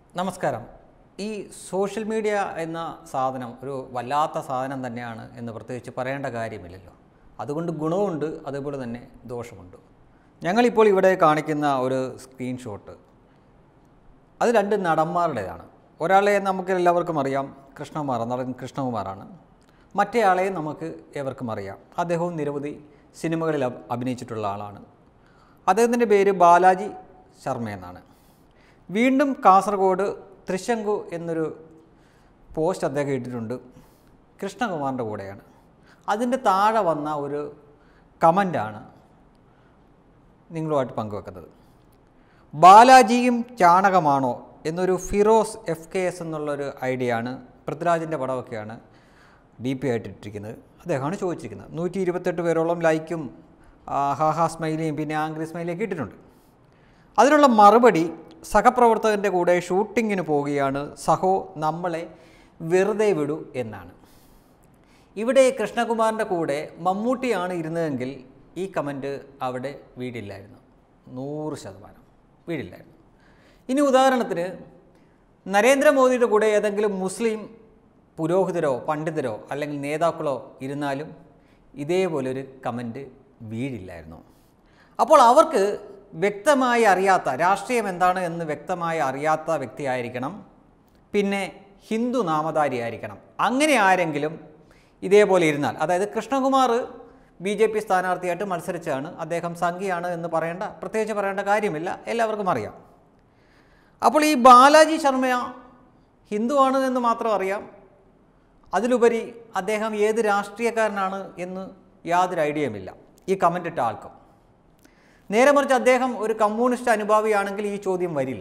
നമസ്കാരം ഈ social media എന്ന സാധനം ഒരു വല്ലാത്ത സാധനം തന്നെയാണ് എന്ന് പ്രത്യേകിച്ച് പറയേണ്ട കാര്യമില്ലല്ലോ അതുകൊണ്ട് ഗുണമുണ്ട് അതുപോലെ തന്നെ ദോഷമുണ്ട് ഞങ്ങളിപ്പോൾ ഇവിടെ കാണിക്കുന്ന ഒരു സ്ക്രീൻഷോട്ട് അത് രണ്ട് നടന്മാരുടേതാണ് ഒരാളെ നമുക്ക് എല്ലാവർക്കും അറിയാം കൃഷ്ണകുമാർ നടൻ കൃഷ്ണകുമാറാണ് മറ്റേയാളെ നമുക്ക് ഏവർക്കും അറിയാം അദ്ദേഹവും നിരവധി സിനിമകളിൽ അഭ- അഭിനയിച്ചിട്ടുള്ള ആളാണ് അദ്ദേഹത്തിൻ്റെ പേര് ബാലാജി ശർമ്മ എന്നാണ് വീണ്ടും കാസർഗോഡ് തൃശങ്കു എന്നൊരു പോസ്റ്റ് അദ്ദേഹം ഇട്ടിട്ടുണ്ട് കൃഷ്ണകുമാറിൻ്റെ കൂടെയാണ് അതിൻ്റെ താഴെ വന്ന ഒരു കമൻ്റാണ് നിങ്ങളുമായിട്ട് പങ്കുവെക്കുന്നത് ബാലാജിയും ചാണകമാണോ എന്നൊരു ഫിറോസ് എഫ് കെ എസ് എന്നുള്ളൊരു ഐഡിയ ആണ് പൃഥ്വിരാജിൻ്റെ പടമൊക്കെയാണ് ഡി പി ആയിട്ട് ഇട്ടിരിക്കുന്നത് അദ്ദേഹമാണ് ചോദിച്ചിരിക്കുന്നത് നൂറ്റി ഇരുപത്തെട്ട് പേരോളം ലൈക്കും ആ, ഹാഹാ സ്മൈലിയും പിന്നെ ആംഗ്രി സ്മൈലിയൊക്കെ ഇട്ടിട്ടുണ്ട് അതിനുള്ള മറുപടി സഹപ്രവർത്തകൻ്റെ കൂടെ ഷൂട്ടിങ്ങിന് പോവുകയാണ് സഹോ നമ്മളെ വെറുതെ വിടൂ എന്നാണ് ഇവിടെ കൃഷ്ണകുമാറിൻ്റെ കൂടെ മമ്മൂട്ടിയാണ് ഇരുന്നതെങ്കിൽ ഈ കമൻറ്റ് അവിടെ വീടില്ലായിരുന്നു നൂറ് ശതമാനം വീടില്ലായിരുന്നു ഇനി ഉദാഹരണത്തിന് നരേന്ദ്രമോദിയുടെ കൂടെ ഏതെങ്കിലും മുസ്ലിം പുരോഹിതരോ പണ്ഡിതരോ അല്ലെങ്കിൽ നേതാക്കളോ ഇരുന്നാലും ഇതേപോലൊരു കമൻറ്റ് വീഴില്ലായിരുന്നു അപ്പോൾ അവർക്ക് വ്യക്തമായി അറിയാത്ത രാഷ്ട്രീയം എന്താണ് എന്ന് വ്യക്തമായി അറിയാത്ത വ്യക്തിയായിരിക്കണം പിന്നെ ഹിന്ദു നാമധാരി ആയിരിക്കണം അങ്ങനെ ആരെങ്കിലും ഇതേപോലെ ഇരുന്നാൽ അതായത് കൃഷ്ണകുമാർ ബി ജെ പി സ്ഥാനാർത്ഥിയായിട്ട് മത്സരിച്ചാണ് അദ്ദേഹം സംഘിയാണ് എന്ന് പറയേണ്ട പ്രത്യേകിച്ച് പറയേണ്ട കാര്യമില്ല എല്ലാവർക്കും അറിയാം അപ്പോൾ ഈ ബാലാജി ശർമ്മ ഹിന്ദുവാണ് എന്ന് മാത്രം അറിയാം അതിലുപരി അദ്ദേഹം ഏത് രാഷ്ട്രീയക്കാരനാണ് എന്ന് യാതൊരു ഐഡിയയുമില്ല ഈ കമൻ്റ് ഇട്ട ആൾക്കും നേരെ മറിച്ച് അദ്ദേഹം ഒരു കമ്മ്യൂണിസ്റ്റ് അനുഭാവിയാണെങ്കിൽ ഈ ചോദ്യം വരില്ല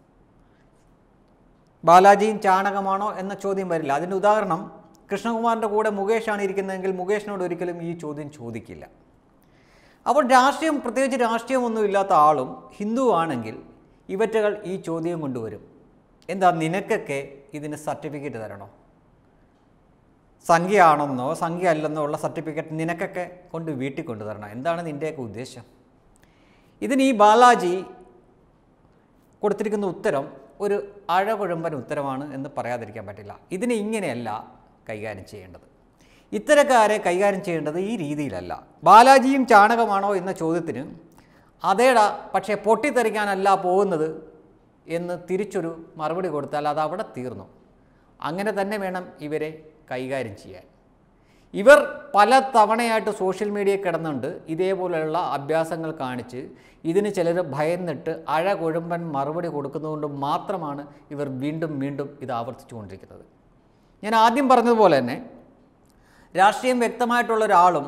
ബാലാജിയും ചാണകമാണോ എന്ന ചോദ്യം വരില്ല അതിൻ്റെ ഉദാഹരണം കൃഷ്ണകുമാറിൻ്റെ കൂടെ മുകേഷാണ് ഇരിക്കുന്നതെങ്കിൽ മുകേഷിനോട് ഒരിക്കലും ഈ ചോദ്യം ചോദിക്കില്ല അപ്പോൾ രാഷ്ട്രീയം പ്രത്യേകിച്ച് രാഷ്ട്രീയമൊന്നും ഇല്ലാത്ത ആളും ഹിന്ദു ആണെങ്കിൽ ഇവറ്റകൾ ഈ ചോദ്യം കൊണ്ടുവരും എന്താ നിനക്കൊക്കെ ഇതിന് സർട്ടിഫിക്കറ്റ് തരണോ സംഖ്യയാണെന്നോ സംഖ്യ അല്ലെന്നോ ഉള്ള സർട്ടിഫിക്കറ്റ് നിനക്കൊക്കെ കൊണ്ട് വീട്ടിൽ കൊണ്ടുതരണം എന്താണ് നിൻ്റെയൊക്കെ ഉദ്ദേശം ഇതിന് ഈ ബാലാജി കൊടുത്തിരിക്കുന്ന ഉത്തരം ഒരു അഴകുഴമ്പൻ ഉത്തരമാണ് എന്ന് പറയാതിരിക്കാൻ പറ്റില്ല ഇതിനെ ഇങ്ങനെയല്ല കൈകാര്യം ചെയ്യേണ്ടത് ഇത്തരക്കാരെ കൈകാര്യം ചെയ്യേണ്ടത് ഈ രീതിയിലല്ല ബാലാജിയും ചാണകമാണോ എന്ന ചോദ്യത്തിന് അതേടാ പക്ഷേ പൊട്ടിത്തെറിക്കാനല്ല പോകുന്നത് എന്ന് തിരിച്ചൊരു മറുപടി കൊടുത്താൽ അത് അവിടെ തീർന്നു അങ്ങനെ തന്നെ വേണം ഇവരെ കൈകാര്യം ചെയ്യാൻ ഇവർ പല തവണയായിട്ട് സോഷ്യൽ മീഡിയയിൽ കിടന്നുണ്ട് ഇതേപോലെയുള്ള അഭ്യാസങ്ങൾ കാണിച്ച് ഇതിന് ചിലർ ഭയന്നിട്ട് അഴ കൊഴുമ്പൻ മറുപടി കൊടുക്കുന്നതുകൊണ്ട് മാത്രമാണ് ഇവർ വീണ്ടും വീണ്ടും ഇത് ആവർത്തിച്ചുകൊണ്ടിരിക്കുന്നത് ഞാൻ ആദ്യം പറഞ്ഞതുപോലെ തന്നെ രാഷ്ട്രീയം വ്യക്തമായിട്ടുള്ള ഒരാളും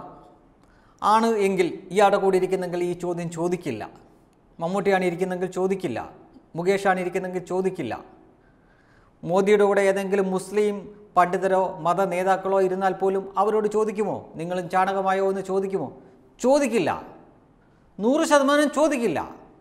ആണ് എങ്കിൽ ഇയാളുടെ കൂടെ ഇരിക്കുന്നെങ്കിൽ ഈ ചോദ്യം ചോദിക്കില്ല മമ്മൂട്ടിയാണ് ഇരിക്കുന്നെങ്കിൽ ചോദിക്കില്ല മുകേഷാണ് ഇരിക്കുന്നെങ്കിൽ ചോദിക്കില്ല മോദിയുടെ കൂടെ ഏതെങ്കിലും മുസ്ലിം പണ്ഡിതരോ മത നേതാക്കളോ ഇരുന്നാൽ പോലും അവരോട് ചോദിക്കുമോ നിങ്ങളും ചാണകമായോ എന്ന് ചോദിക്കുമോ ചോദിക്കില്ല നൂറ് ശതമാനം ചോദിക്കില്ല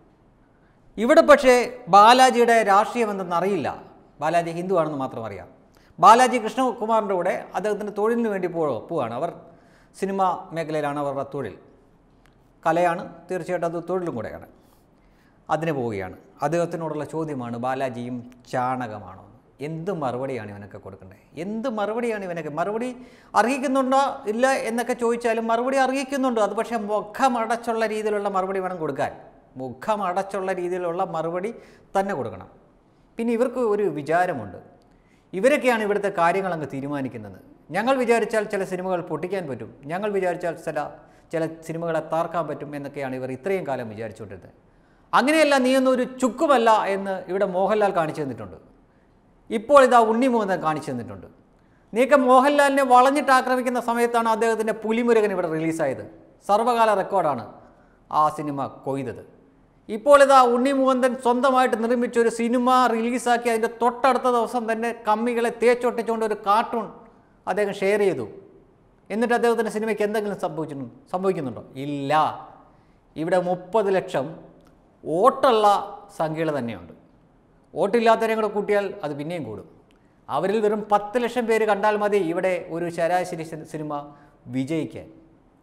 ഇവിടെ പക്ഷേ ബാലാജിയുടെ രാഷ്ട്രീയം എന്തെന്നറിയില്ല ബാലാജി ഹിന്ദു ആണെന്ന് മാത്രം അറിയാം ബാലാജി കൃഷ്ണകുമാറിൻ്റെ കൂടെ അദ്ദേഹത്തിൻ്റെ തൊഴിലിന് വേണ്ടി പോ പോവാണ് അവർ സിനിമ മേഖലയിലാണ് അവരുടെ തൊഴിൽ കലയാണ് തീർച്ചയായിട്ടും അത് തൊഴിലും കൂടെയാണ് അതിന് പോവുകയാണ് അദ്ദേഹത്തിനോടുള്ള ചോദ്യമാണ് ബാലാജിയും ചാണകമാണോ എന്ത് മറുപടിയാണ് ഇവനൊക്കെ കൊടുക്കേണ്ടത് എന്ത് മറുപടിയാണ് ഇവനൊക്കെ മറുപടി അർഹിക്കുന്നുണ്ടോ ഇല്ല എന്നൊക്കെ ചോദിച്ചാലും മറുപടി അർഹിക്കുന്നുണ്ട് അത് പക്ഷേ മുഖമടച്ചുള്ള രീതിയിലുള്ള മറുപടി വേണം കൊടുക്കാൻ മുഖമടച്ചുള്ള രീതിയിലുള്ള മറുപടി തന്നെ കൊടുക്കണം പിന്നെ ഇവർക്ക് ഒരു വിചാരമുണ്ട് ഇവരൊക്കെയാണ് ഇവിടുത്തെ കാര്യങ്ങൾ അങ്ങ് തീരുമാനിക്കുന്നത് ഞങ്ങൾ വിചാരിച്ചാൽ ചില സിനിമകൾ പൊട്ടിക്കാൻ പറ്റും ഞങ്ങൾ വിചാരിച്ചാൽ ചില ചില സിനിമകളെ താർക്കാൻ പറ്റും എന്നൊക്കെയാണ് ഇവർ ഇത്രയും കാലം വിചാരിച്ചുകൊണ്ടിരുന്നത് അങ്ങനെയല്ല നീയൊന്നും ഒരു ചുക്കുമല്ല എന്ന് ഇവിടെ മോഹൻലാൽ കാണിച്ചു തന്നിട്ടുണ്ട് ഇപ്പോൾ ഇതാ ഉണ്ണിമോഹൻ കാണിച്ചു തന്നിട്ടുണ്ട് നീക്കം മോഹൻലാലിനെ വളഞ്ഞിട്ട് ആക്രമിക്കുന്ന സമയത്താണ് അദ്ദേഹത്തിൻ്റെ പുലിമുരുകൻ ഇവിടെ റിലീസായത് സർവകാല റെക്കോർഡാണ് ആ സിനിമ കൊയ്തത് ഇപ്പോൾ ഇതാ ഉണ്ണിമുകുന്ദൻ സ്വന്തമായിട്ട് നിർമ്മിച്ച ഒരു സിനിമ റിലീസാക്കി അതിൻ്റെ തൊട്ടടുത്ത ദിവസം തന്നെ കമ്മികളെ തേച്ചൊട്ടിച്ചുകൊണ്ട് ഒരു കാർട്ടൂൺ അദ്ദേഹം ഷെയർ ചെയ്തു എന്നിട്ട് അദ്ദേഹത്തിൻ്റെ സിനിമയ്ക്ക് എന്തെങ്കിലും സംഭവിച്ചിട്ടുണ്ടോ സംഭവിക്കുന്നുണ്ടോ ഇല്ല ഇവിടെ മുപ്പത് ലക്ഷം വോട്ടുള്ള സംഖ്യകൾ തന്നെയുണ്ട് വോട്ടില്ലാത്തവരെയും കൂടെ കൂട്ടിയാൽ അത് പിന്നെയും കൂടും അവരിൽ വെറും പത്ത് ലക്ഷം പേര് കണ്ടാൽ മതി ഇവിടെ ഒരു ശരാശരി സി- സിനിമ വിജയിക്കാൻ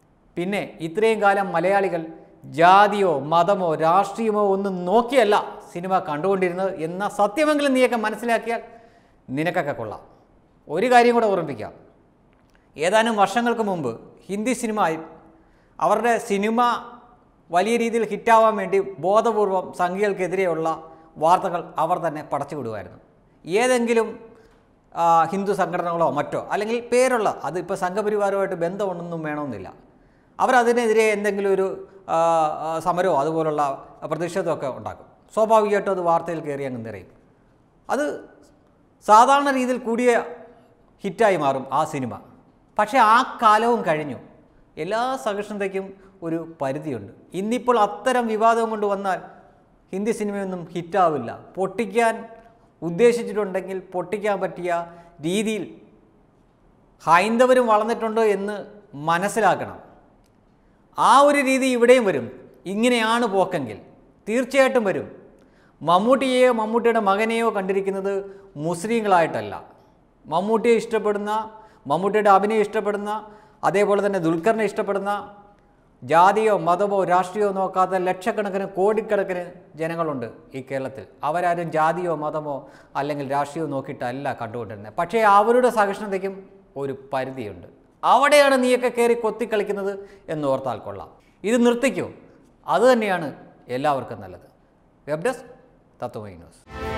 പിന്നെ ഇത്രയും കാലം മലയാളികൾ ജാതിയോ മതമോ രാഷ്ട്രീയമോ ഒന്നും നോക്കിയല്ല സിനിമ കണ്ടുകൊണ്ടിരുന്നത് എന്ന സത്യമെങ്കിലും നീയൊക്കെ മനസ്സിലാക്കിയാൽ നിനക്കൊക്കെ കൊള്ളാം ഒരു കാര്യം കൂടെ ഓർമ്മിപ്പിക്കാം ഏതാനും വർഷങ്ങൾക്ക് മുമ്പ് ഹിന്ദി സിനിമ അവരുടെ സിനിമ വലിയ രീതിയിൽ ഹിറ്റാവാൻ വേണ്ടി ബോധപൂർവം സംഘികൾക്കെതിരെയുള്ള വാർത്തകൾ അവർ തന്നെ പടച്ചു വിടുമായിരുന്നു ഏതെങ്കിലും ആ, ഹിന്ദു സംഘടനകളോ മറ്റോ അല്ലെങ്കിൽ പേരുള്ള അത് ഇപ്പോൾ സംഘപരിവാരവുമായിട്ട് ബന്ധമുണ്ടെന്നും വേണമെന്നില്ല അവരതിനെതിരെ എന്തെങ്കിലും ഒരു ആ, ആ, സമരമോ അതുപോലുള്ള പ്രതിഷേധമൊക്കെ ഉണ്ടാക്കും സ്വാഭാവികമായിട്ടും അത് വാർത്തയിൽ കയറി അങ്ങ് നിറയും അത് സാധാരണ രീതിയിൽ കൂടിയ ഹിറ്റായി മാറും ആ സിനിമ പക്ഷേ ആ കാലവും കഴിഞ്ഞു എല്ലാ സഹിഷ്ണുതയ്ക്കും ഒരു പരിധിയുണ്ട് ഇന്നിപ്പോൾ അത്തരം വിവാദം കൊണ്ട് വന്നാൽ ഹിന്ദി സിനിമയൊന്നും ഹിറ്റാവില്ല പൊട്ടിക്കാൻ ഉദ്ദേശിച്ചിട്ടുണ്ടെങ്കിൽ പൊട്ടിക്കാൻ പറ്റിയ രീതിയിൽ ഹൈന്ദവരും വളർന്നിട്ടുണ്ട് എന്ന് മനസ്സിലാക്കണം ആ ഒരു രീതി ഇവിടെയും വരും ഇങ്ങനെയാണ് പോക്കെങ്കിൽ തീർച്ചയായിട്ടും വരും മമ്മൂട്ടിയെയോ മമ്മൂട്ടിയുടെ മകനെയോ കണ്ടിരിക്കുന്നത് മുസ്ലിങ്ങളായിട്ടല്ല മമ്മൂട്ടിയെ ഇഷ്ടപ്പെടുന്ന മമ്മൂട്ടിയുടെ അഭിനയം ഇഷ്ടപ്പെടുന്ന അതേപോലെ തന്നെ ദുൽഖറിനെ ഇഷ്ടപ്പെടുന്ന ജാതിയോ മതമോ രാഷ്ട്രീയമോ നോക്കാത്ത ലക്ഷക്കണക്കിന് കോടിക്കണക്കിന് ജനങ്ങളുണ്ട് ഈ കേരളത്തിൽ അവരാരും ജാതിയോ മതമോ അല്ലെങ്കിൽ രാഷ്ട്രീയമോ നോക്കിയിട്ടല്ല കണ്ടുകൊണ്ടിരുന്നത് പക്ഷേ അവരുടെ സഹിഷ്ണുതയ്ക്കും ഒരു പരിധിയുണ്ട് അവിടെയാണ് നീയൊക്കെ കയറി കൊത്തിക്കളിക്കുന്നത് എന്ന് ഓർത്താൽ കൊള്ളാം ഇത് നിർത്തിക്കൂ അതുതന്നെയാണ് എല്ലാവർക്കും നല്ലത് വെബ് ഡെസ്ക് തത്വമൈ ന്യൂസ്